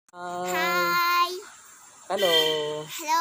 Hi hello hello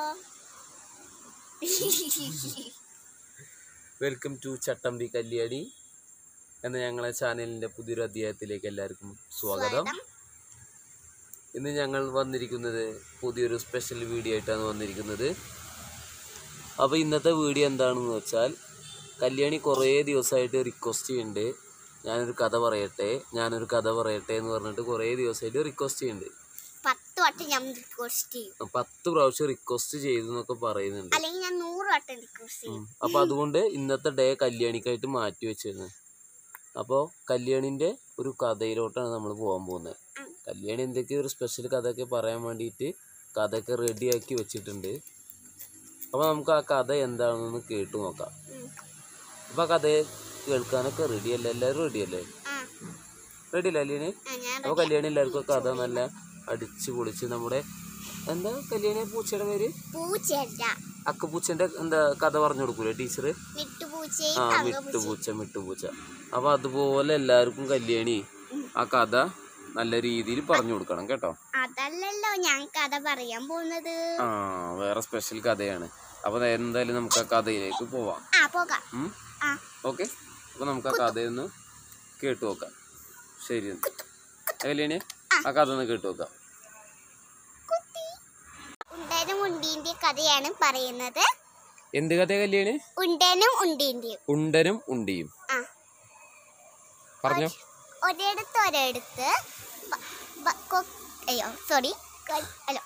welcome to Chattambi Kalyani എന്ന ഞങ്ങളെ ചാനലിൻ്റെ പുതിയൊരു അധ്യായത്തിലേക്ക് എല്ലാവർക്കും സ്വാഗതം ഇന്ന് ഞങ്ങൾ വന്നിരിക്കുന്നത് പുതിയൊരു സ്പെഷ്യൽ വീഡിയോ ആയിട്ടാണ് വന്നിരിക്കുന്നത് അപ്പോൾ ഇന്നത്തെ വീഡിയോ എന്താണെന്ന് വെച്ചാൽ കല്യാണി കുറേ ദിവസമായിട്ട് റിക്വസ്റ്റ് ചെയ്യുന്നുണ്ട് ഞാനൊരു കഥ പറയട്ടെ ഞാനൊരു കഥ പറയട്ടെ എന്ന് പറഞ്ഞിട്ട് കുറേ ദിവസമായിട്ട് റിക്വസ്റ്റ് ചെയ്യുന്നുണ്ട് പത്ത് വട്ടം ഞാൻ റിക്വസ്റ്റ് ചെയ്യും പത്ത് പ്രാവശ്യം റിക്വസ്റ്റ് ചെയ്തു എന്നൊക്കെ പറയുന്നുണ്ട് അല്ലെങ്കിൽ ഞാൻ നൂറ് വട്ടം റിക്വസ്റ്റ് ചെയ്യും അപ്പൊ അതുകൊണ്ട് ഇന്നത്തെ ഡേ കല്യാണിക്കായിട്ട് മാറ്റി വെച്ചിരുന്നു അപ്പോൾ കല്യാണിന്റെ ഒരു കഥയിലോട്ടാണ് നമ്മൾ പോകാൻ പോകുന്നത് ഉം. കല്യാണി എന്തൊക്കെയോ ഒരു സ്പെഷ്യൽ കഥയൊക്കെ പറയാൻ വേണ്ടിയിട്ട് കഥയൊക്കെ റെഡിയാക്കി വെച്ചിട്ടുണ്ട് അപ്പോൾ നമുക്ക് ആ കഥ എന്താണെന്ന് കേട്ടു നോക്കാം ഉം. അപ്പോൾ ആ കഥ കേൾക്കാനൊക്കെ റെഡിയല്ലേ എല്ലാവരും റെഡിയല്ലേ ആ റെഡി അല്ലേ കല്യാണി ആ, ഞാൻ അപ്പോൾ കല്യാണി എല്ലാവർക്കും കഥ നല്ല അടിച്ച് പൊളിച്ച് നമ്മുടെ എന്താ കല്യാണി പൂച്ചയുടെ പേര് പൂച്ചയല്ല അക്കപ്പൂച്ചന്റെ എന്താ കഥ പറഞ്ഞു കൊടുക്കൂലേ ടീച്ചർ മിട്ടുപൂച്ചയും ആ തങ്കപ്പൂച്ചയും മിട്ടുപൂച്ച മിട്ടുപൂച്ച അപ്പൊ അതുപോലെ എല്ലാവർക്കും കല്യാണി ആ കഥ നല്ല രീതിയിൽ പറഞ്ഞു കൊടുക്കണം കേട്ടോ അതല്ലല്ലോ ഞാൻ കഥ പറയാൻ പോകുന്നത് ആ വേറെ സ്പെഷ്യൽ കഥയാണ് അപ്പൊ എന്തായാലും നമുക്ക് ആ കഥയിലേക്ക് പോവാം ആ പോകാം ഉം? ആ ഓക്കെ അപ്പൊ നമുക്ക് ആ കഥയൊന്ന് കേട്ടു നോക്കാം ശരി എന്നാ. കല്യാണി ആ കഥ ഒന്ന് കേട്ടു നോക്കാം കുട്ടി ഉണ്ടനും ഉണ്ടീന്റെ കഥയാണ് പറയുന്നത് എന്ത് കഥയാ കല്യാണി ഉണ്ടനും ഉണ്ടീന്റെയും ഉണ്ടനും ഉണ്ടിയും ആ പറഞ്ഞോ ഒരിടത്ത് ഒരിടത്ത് ബ- ബ- കൊ- അയ്യോ സോറി അല്ലോ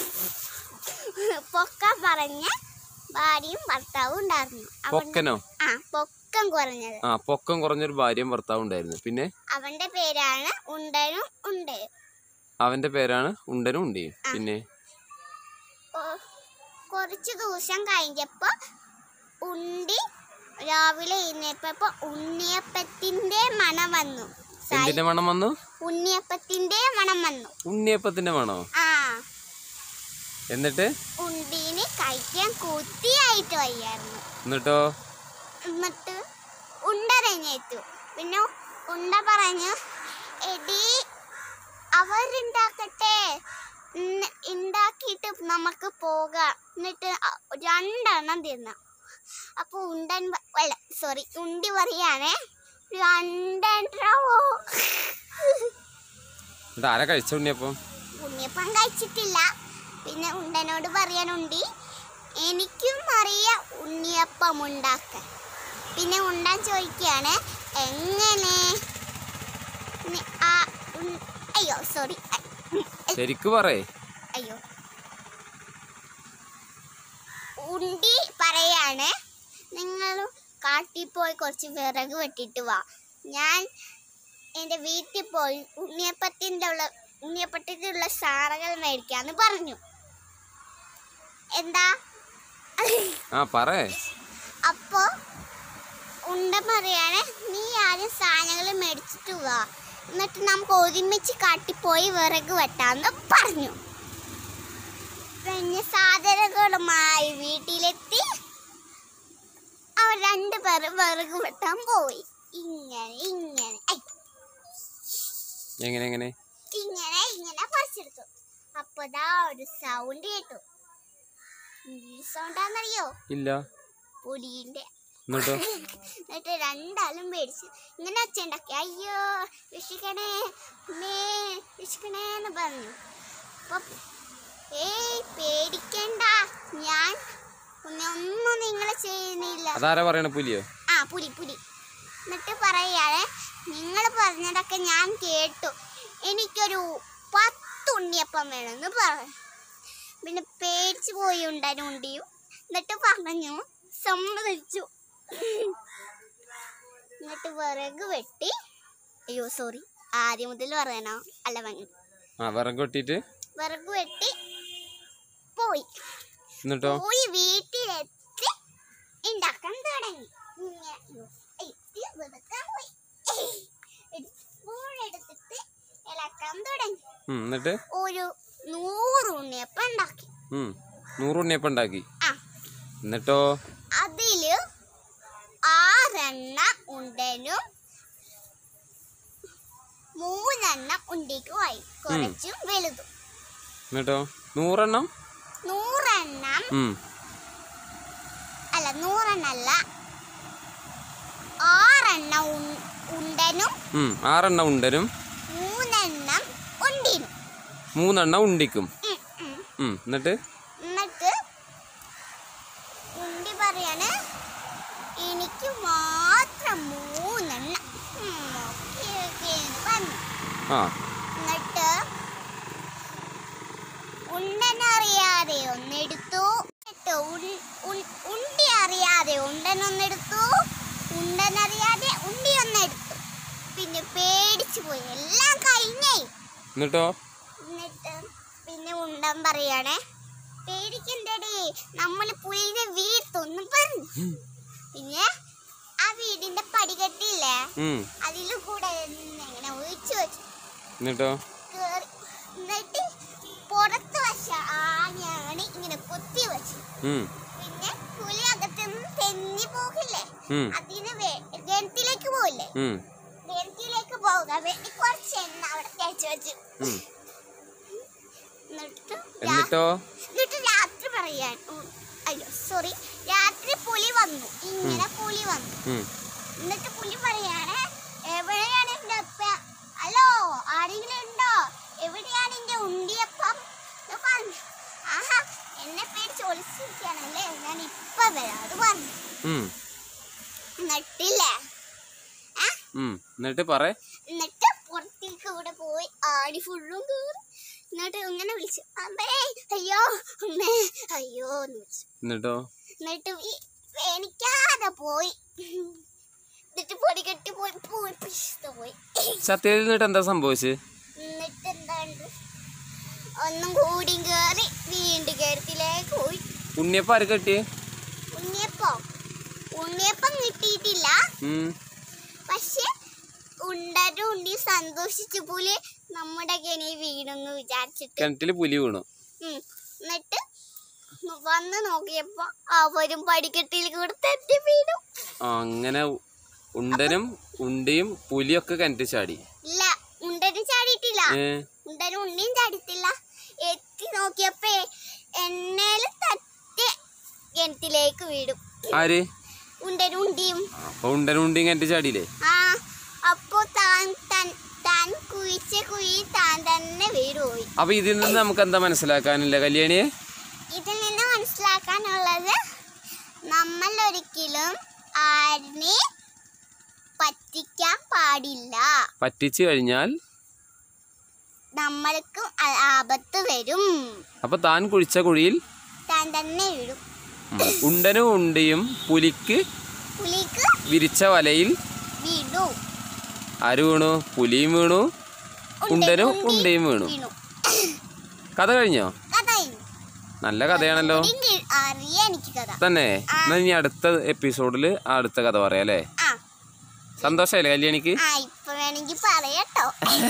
പൊക്ക പറഞ്ഞ ഭാര്യയും ഭർത്താവും ഉണ്ടായിരുന്നു അവൻ പൊക്കനോ ആ പൊക്കം കുറഞ്ഞത് ആ പൊക്കം കുറഞ്ഞൊരു ഭാര്യയും ഭർത്താവും ഉണ്ടായിരുന്നു പിന്നെ അവന്റെ പേരാണ് ഉണ്ടനും ഉണ്ട് അവന്റെ പേരാണ് ഉണ്ടനും ഉണ്ടിയും പിന്നെ കൊ- കുറച്ച് ദിവസം കഴിഞ്ഞപ്പോ ഉണ്ടി രാവിലെ എഴുന്നേപ്പോ ഉണ്ണിയപ്പത്തിന്റെ മണം വന്നു സായി- എന്തിന്റെ മണം വന്നു ഉണ്ണിയപ്പത്തിന്റെ മണം വന്നു ഉണ്ണിയപ്പത്തിന്റെ മണോ ആ എന്നിട്ട് ഉണ്ടീന് കഴിക്കാൻ കുത്തിയായിട്ട് വയ്യായിരുന്നു എന്നിട്ടോ എന്നിട്ട് ഉണ്ട രഞ്ഞേറ്റു പിന്നെ ഉണ്ട പറഞ്ഞു എടി അവരുണ്ടാക്കട്ടെ ഉം, ഉണ്ടാക്കിയിട്ട് നമുക്ക് പോകാം എന്നിട്ട് അ- രണ്ടെണ്ണം തിന്നാം അപ്പൊ ഉണ്ടൻ പ- അല്ല സോറി ഉണ്ടി പറയാണേ രണ്ടെണ്ണോ എന്നിട്ട് ആരാ കഴിച്ച ഉണ്ണിയപ്പം ഉണ്ണിയപ്പം കഴിച്ചിട്ടില്ല പിന്നെ ഉണ്ടനോട് പറയാനുണ്ടി എനിക്കും അറിയാം ഉണ്ണിയപ്പം ഉണ്ടാക്കാൻ പിന്നെ ഉണ്ടാൻ ചോദിക്കുകയാണ് എങ്ങനെ നി- ആ ഉൺ- അയ്യോ സോറി ശരിക്ക് പറയേ അയ്യോ ഉണ്ടി പറയാണ് നിങ്ങൾ കാട്ടിൽ പോയി കുറച്ച് വിറക് വെട്ടിട്ട് വാ ഞാൻ എൻ്റെ വീട്ടിൽ പോയി ഉണ്ണിയപ്പത്തിൻ്റെ ഉള്ള ഉണ്ണിയപ്പത്തിനുള്ള സാറകൾ മേടിക്കാന്ന് പറഞ്ഞു എന്താ ആ പറയേ അപ്പോ ഉണ്ട പറയാണ് നീ ആദ്യം സാധനങ്ങൾ മേടിച്ചിട്ട് വാ എന്നിട്ട് നമുക്ക് ഒരുമിച്ച് കാട്ടിപ്പോയി വിറക് വെട്ടാന്ന് പറഞ്ഞു പിന്നെ സാധനങ്ങളുമായി വീട്ടിലെത്തി അവർ രണ്ടുപേരും വിറക് വെട്ടാൻ പോയി ഇങ്ങനെ ഇങ്ങനെ ഐ, എങ്ങനെ എങ്ങനെ ഇങ്ങനെ ഇങ്ങനെ പറിച്ചെടുത്തു അപ്പൊ ദാ ഒരു സൗണ്ട് കേട്ടു സൗണ്ടാന്നറിയോ ഇല്ല പുലിന്റെ എന്നിട്ടോ എന്നിട്ട് രണ്ടാളും പേടിച്ച് ഇങ്ങനെ ഒച്ച ഉണ്ടാക്കി അയ്യോ രക്ഷിക്കണേ മേ രക്ഷിക്കണേ എന്ന് പറഞ്ഞു അപ്പൊ ഏയ് പേടിക്കണ്ട ഞാൻ ഒന്നും ഒന്നും നിങ്ങളെ ചെയ്യുന്നില്ല അതാരാ പറയണ പുലിയോ ആ പുലി പുലി എന്നിട്ട് പറയാതെ നിങ്ങൾ പറഞ്ഞതൊക്കെ ഞാൻ കേട്ടു എനിക്കൊരു പത്ത് ഉണ്ണിയപ്പം വേണമെന്ന് പറഞ്ഞു പിന്നെ പേടിച്ച് പോയി ഉണ്ടാനുണ്ടിയും എന്നിട്ട് പറഞ്ഞു സമ്മതിച്ചു എന്നിട്ട് വിറക് വെട്ടി അയ്യോ സോറി ആദ്യം മുതൽ പറയണോ അല്ല വന്നു ആ വിറക് കൊട്ടിട്ട് വിറക് വെട്ടി പോയി എന്നിട്ടോ പോയി വീട്ടിലെത്തി ഉണ്ടാക്കാൻ തുടങ്ങി ഇങ്ങനെ, അയ്യോ, ഇത് വെറുക്കാൻ പോയി. ഒരു സ്പൂൺ എടുത്തിട്ട് ഇളക്കാൻ തുടങ്ങി ഉം, എന്നിട്ട് ഒരു നൂറ് ഉണ്ണിയപ്പം ഉണ്ടാക്കി ഉം നൂറ് ഉണ്ണിയപ്പം ഉണ്ടാക്കി ആ എന്നിട്ടോ അതില് ആറെണ്ണ ഉണ്ടനും മൂന്നെണ്ണം ഉണ്ടിക്ക് വായി കുറച്ചും വലുതും എന്നിട്ടോ നൂറെണ്ണം നൂറെണ്ണം ഉം അല്ല നൂറെണ്ണല്ല ആറെണ്ണം ഉൺ- ഉണ്ടനും ഉം ആറെണ്ണം ഉണ്ടനും മൂന്നെണ്ണം ഉണ്ടിനും മൂന്നെണ്ണം ഉണ്ടിക്കും ഉം, ഉം. ഉം എന്നിട്ട് എന്നിട്ട് ഉണ്ടി പറയാണ് എനിക്ക് മാത്രം മൂന്നെണ്ണം ഉം, ഓക്കേ, ഓക്കേ എന്ന് പറഞ്ഞു ആ എന്നിട്ട് ഉണ്ടനറിയാതെ ഒന്നെടുത്തു എന്നിട്ട് ഉൺ- ഉൺ- ഉണ്ടി അറിയാതെ ഉണ്ടനൊന്നെടുത്തു ഉണ്ടനറിയാതെ ഉണ്ടി ഒന്നെടുത്തു പിന്നെ പേടിച്ചു പോയി എല്ലാം കഴിഞ്ഞേ എന്നിട്ടോ എന്നിട്ട് പിന്നെ ഉണ്ടൻ പറയണേ പേടിക്കണ്ടടി നമ്മൾ പുലിനെ വീർത്തൊന്ന് പറഞ്ഞു പിന്നെ ആ വീടിന്റെ പടികെട്ടില്ലേ ഉം അതിൽ കൂടെ ഇങ്ങനെ ഒഴിച്ചു വെച്ചു എന്നിട്ടോ കേറി എന്നിട്ട് പുറത്ത് വശ ആനയാണ് ഇങ്ങനെ കുത്തി വെച്ചു ഉം പിന്നെ പുലി അകത്തുനിന്ന് തെന്നി പോകില്ലേ ഉം അതിന് വേ- ഗണത്തിലേക്ക് പോകില്ലേ ഉം ഗണത്തിലേക്ക് പോകാൻ വേണ്ടി കുറച്ച് എണ്ണ അവിടെ തേച്ച് വെച്ചു ഉം എന്നിട്ട് രാ- എന്നിട്ടോ എന്നിട്ട് രാത്രി പറയാൻ ഉം, അയ്യോ സോറി രാത്രി പുലി വന്നു ഇങ്ങനെ പുലി വന്നു ഉം എന്നിട്ട് പുലി പറയാണ് എവിടെയാണ് എന്റെ അപ്പ ഹലോ ആരെങ്കിലും ഉണ്ടോ എവിടെയാണ് എന്റെ ഉണ്ടിയപ്പം എന്ന് പറഞ്ഞു ആഹാ എന്നെ പേടിച്ച് ഒളിച്ചിരിക്കുകയാണല്ലേ ഞാൻ ഇപ്പൊ വരാം അത് പറഞ്ഞു ഉം എന്നിട്ടില്ലേ ആ ഉം എന്നിട്ട് പറ എന്നിട്ട് പുറത്തേക്ക് ഇവിടെ പോയി ആടി ഫുള്ളും കയറി എന്നിട്ട് ഇങ്ങനെ വിളിച്ചു അമ്മേ അയ്യോ അമ്മേ അയ്യോ എന്ന് വിളിച്ചു എന്നിട്ടോ എന്നിട്ട് ഈ പേടിക്കാതെ പോയി എന്നിട്ട് പൊടി കെട്ടി പോയി പോയി പിശുത്ത് പോയി സത്യത്തിൽ എന്നിട്ട് എന്താ സംഭവിച്ചത് എന്നിട്ട് എന്താണ്ട് ഒന്നും കൂടി കയറി വീണ്ടും കയറത്തിലേക്ക് പോയി ഉണ്ണിയപ്പം ആര് കെട്ടിയേ ഉണ്ണിയപ്പം ഉണ്ണിയപ്പം കിട്ടിയിട്ടില്ല ഉം പക്ഷെ ഉണ്ടരും ഉണ്ടി സന്തോഷിച്ചു പോലെ നമ്മുടെ കെണി വീണെന്ന് വിചാരിച്ചിട്ട് കിണറ്റിൽ പുലി വീണു ഉം. എന്നിട്ട് വന്ന് നോക്കിയപ്പോ അവരും പടിക്കെട്ടിൽ കൂടെ തെറ്റി വീണു ആ, അങ്ങനെ ഉണ്ടനും ഉണ്ടിയും പുലിയൊക്കെ കിണറ്റിൽ ചാടി ഇല്ല ഉണ്ടനും ചാടിയിട്ടില്ല ഏ ഉണ്ടനും ഉണ്ടിയും ചാടിയിട്ടില്ല എത്തി നോക്കിയപ്പോ എണ്ണയില് തട്ടി കിണറ്റിലേക്ക് വീടും ആര് ഉണ്ടനും ഉണ്ടിയും അപ്പൊ ഉണ്ടനും ഉണ്ടിയും കിണറ്റിൽ ചാടിയില്ലേ ആ അപ്പോ താൻ താൻ താൻ കുഴിച്ച കുഴി താൻ തന്നെ വീട് പോയി അപ്പൊ ഇതിൽ നിന്ന് നമുക്ക് എന്താ മനസ്സിലാക്കാനില്ല കല്യാണിയെ ഇതിൽ നിന്ന് മനസ്സിലാക്കാനുള്ളത് നമ്മൾ ഒരിക്കലും ആരിനെ പറ്റിക്കാൻ പാടില്ല പറ്റിച്ചു കഴിഞ്ഞാൽ നമ്മൾക്ക് ആ- ആപത്ത് വരും അപ്പൊ താൻ കുഴിച്ച കുഴിയിൽ താൻ തന്നെ വീഴും ഉം, ഉണ്ടനും ഉണ്ടിയും പുലിക്ക് പുലിക്ക് വിരിച്ച വലയിൽ വീണു ആര് വീണു പുലിയും വീണു ഉണ്ടനും ഉണ്ടിയും വീണു വീണു കഥ കഴിഞ്ഞോ കഥ കഴിഞ്ഞു. നല്ല കഥയാണല്ലോ ഇനി അറിയാം എനിക്ക് കഥ തന്നെ എന്നാ ഇനി അടുത്ത എപ്പിസോഡിൽ അടുത്ത കഥ പറയാം അല്ലേ ആ സന്തോഷമായില്ലേ കല്യാണിക്ക് ആ ഇപ്പൊ വേണമെങ്കിൽ പറയട്ടോ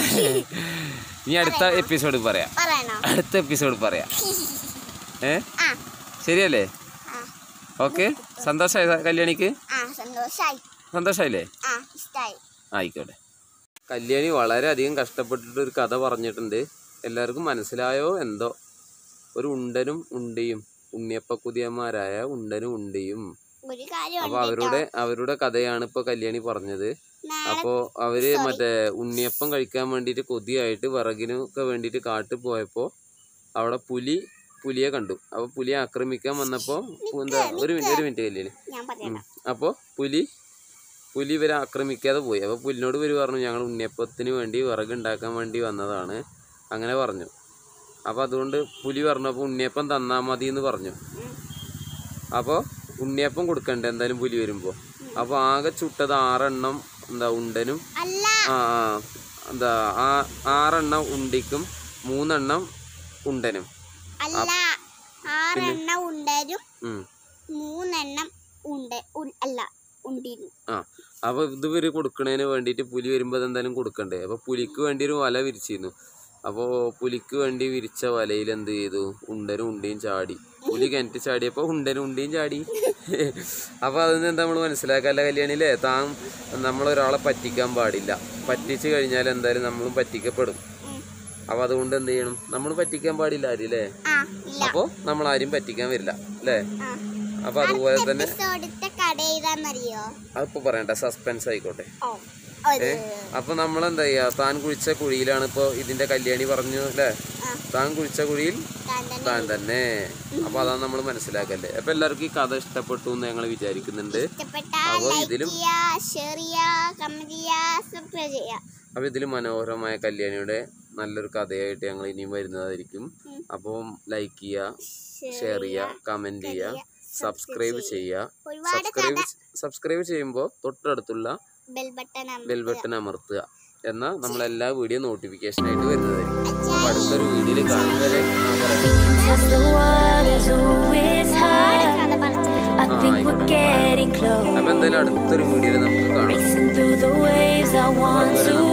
ഇനി അടുത്ത എപ്പിസോഡ് പറയാം പറയണോ അടുത്ത എപ്പിസോഡ് പറയാം ഏ ആ ശരിയല്ലേ ആ ഓക്കെ സന്തോഷമായി കല്യാണിക്ക് ആ സന്തോഷായി സന്തോഷമായില്ലേ ആ ഇഷ്ടായി ആയിക്കോട്ടെ കല്യാണി വളരെയധികം കഷ്ടപ്പെട്ടിട്ട് ഒരു കഥ പറഞ്ഞിട്ടുണ്ട് എല്ലാവർക്കും മനസ്സിലായോ എന്തോ ഒരു ഉണ്ടനും ഉണ്ടിയും ഉണ്ണിയപ്പക്കുതിയന്മാരായ ഉണ്ടനും ഉണ്ടിയും ഒരു കാര്യം അപ്പൊ അവരുടെ അവരുടെ കഥയാണ് ഇപ്പൊ കല്യാണി പറഞ്ഞത് നാളെ അപ്പോ അവര് മറ്റേ ഉണ്ണിയപ്പം കഴിക്കാൻ വേണ്ടിയിട്ട് കൊതിയായിട്ട് വിറകിനൊക്കെ വേണ്ടിയിട്ട് കാട്ടിൽ പോയപ്പോ അവിടെ പുലി പുലിയെ കണ്ടു അപ്പൊ പുലിയെ ആക്രമിക്കാൻ വന്നപ്പോ എന്താ ഒരു മിനിറ്റ് ഒരു മിനിറ്റ് കല്യാണി ഞാൻ പറയണം അപ്പോൾ പുലി പുലി ഇവരെ ആക്രമിക്കാതെ പോയി അപ്പോൾ പുലിനോട് ഇവർ പറഞ്ഞു ഞങ്ങൾ ഉണ്ണിയപ്പത്തിന് വേണ്ടി വിറക് ഉണ്ടാക്കാൻ വേണ്ടി വന്നതാണ് അങ്ങനെ പറഞ്ഞു അപ്പോൾ അതുകൊണ്ട് പുലി പറഞ്ഞു അപ്പോൾ ഉണ്ണിയപ്പം തന്നാൽ മതി എന്ന് പറഞ്ഞു അപ്പോൾ ഉണ്ണിയപ്പം കൊടുക്കണ്ടേ എന്തായാലും പുലി വരുമ്പോൾ അപ്പോൾ ആകെ ചുട്ടത് ആറെണ്ണം എന്താ ഉണ്ടനും അല്ല ആ ആ, എന്താ ആ ആറെണ്ണം ഉണ്ടിക്കും മൂന്നെണ്ണം ഉണ്ടനും അല്ല ആറെണ്ണം ഉണ്ടരും ഉം. മൂന്നെണ്ണം ഉണ്ട് ഉ- അല്ല ഉണ്ടിരുന്നു ആ അപ്പൊ ഇത് ഇവര് കൊടുക്കണതിന് വേണ്ടിയിട്ട് പുലി വരുമ്പോൾ എന്തായാലും കൊടുക്കണ്ടേ അപ്പൊ പുലിക്ക് വേണ്ടി ഒരു വല വിരിച്ചിരുന്നു അപ്പോൾ പുലിക്ക് വേണ്ടി വിരിച്ച വലയിൽ എന്ത് ചെയ്തു ഉണ്ടനും ഉണ്ടിയും ചാടി പുലി കിണറ്റ് ചാടിയപ്പോൾ ഉണ്ടനും ഉണ്ടിയും ചാടി അപ്പോൾ അതിൽ നിന്ന് നമ്മൾ മനസ്സിലാക്കാല്ല കല്യാണില്ലേ താൻ നമ്മളൊരാളെ പറ്റിക്കാൻ പാടില്ല പറ്റിച്ചു കഴിഞ്ഞാൽ എന്തായാലും നമ്മളും പറ്റിക്കപ്പെടും ഉം. അപ്പോൾ അതുകൊണ്ട് എന്ത് ചെയ്യണം നമ്മൾ പറ്റിക്കാൻ പാടില്ല ആരും അല്ലേ ആ ഇല്ല അപ്പോൾ നമ്മൾ ആരും പറ്റിക്കാൻ വരില്ല അല്ലേ ആ അപ്പോൾ അതുപോലെ തന്നെ എപ്പിസോഡത്തെ കട ഏതാന്നറിയോ അതിപ്പോൾ പറയണ്ട സസ്പെൻസ് ആയിക്കോട്ടെ ഓ ഒരു അപ്പൊ നമ്മൾ എന്താ ചെയ്യാ താൻ കുഴിച്ച കുഴിയിലാണ് ഇപ്പൊ ഇതിന്റെ കല്യാണി പറഞ്ഞു അല്ലേ ആ. താൻ കുഴിച്ച കുഴിയിൽ താൻ തന്നെ താൻ തന്നെ അപ്പൊ അതാണ് നമ്മൾ മനസ്സിലാക്കല്ലേ അപ്പൊ എല്ലാവർക്കും ഈ കഥ ഇഷ്ടപ്പെട്ടു എന്ന് ഞങ്ങൾ വിചാരിക്കുന്നുണ്ട് ഇഷ്ടപ്പെട്ട അപ്പൊ ലൈക്ക് ഇതിലും- ചെയ്യാ ഷെയർ ചെയ്യാ കമന്റ് ചെയ്യാ സബ്സ്ക്രൈബ് ചെയ്യാ അപ്പൊ ഇതിൽ മനോഹരമായ കല്യാണിയുടെ നല്ലൊരു കഥയായിട്ട് ഞങ്ങൾ ഇനിയും വരുന്നതായിരിക്കും ഉം. അപ്പം ലൈക്ക് ചെയ്യുക ഷെയർ ചെയ്യുക കമന്റ് ചെയ്യുക സബ്സ്ക്രൈബ് ചെയ്യുക ഒരുപാട് സബ്സ്ക്രൈബ് സബ്സ്ക്രൈബ് ചെയ്യുമ്പോൾ തൊട്ടടുത്തുള്ള ബെൽ ബട്ടൺ ബെൽ ബട്ടൺ അമർത്തുക എന്നാൽ നമ്മളെല്ലാ വീഡിയോ നോട്ടിഫിക്കേഷൻ ആയിട്ട് വരുന്നതായിരിക്കും അപ്പൊ അടുത്തൊരു വീഡിയോയിൽ കാണുന്നവരെ ആ, പറയാം. Cause the water's always high. കഥ പറഞ്ഞു I think we're getting close. അപ്പൊ എന്തായാലും അടുത്തൊരു വീഡിയോയിൽ നമുക്ക് കാണാം Racing through the waves, I want to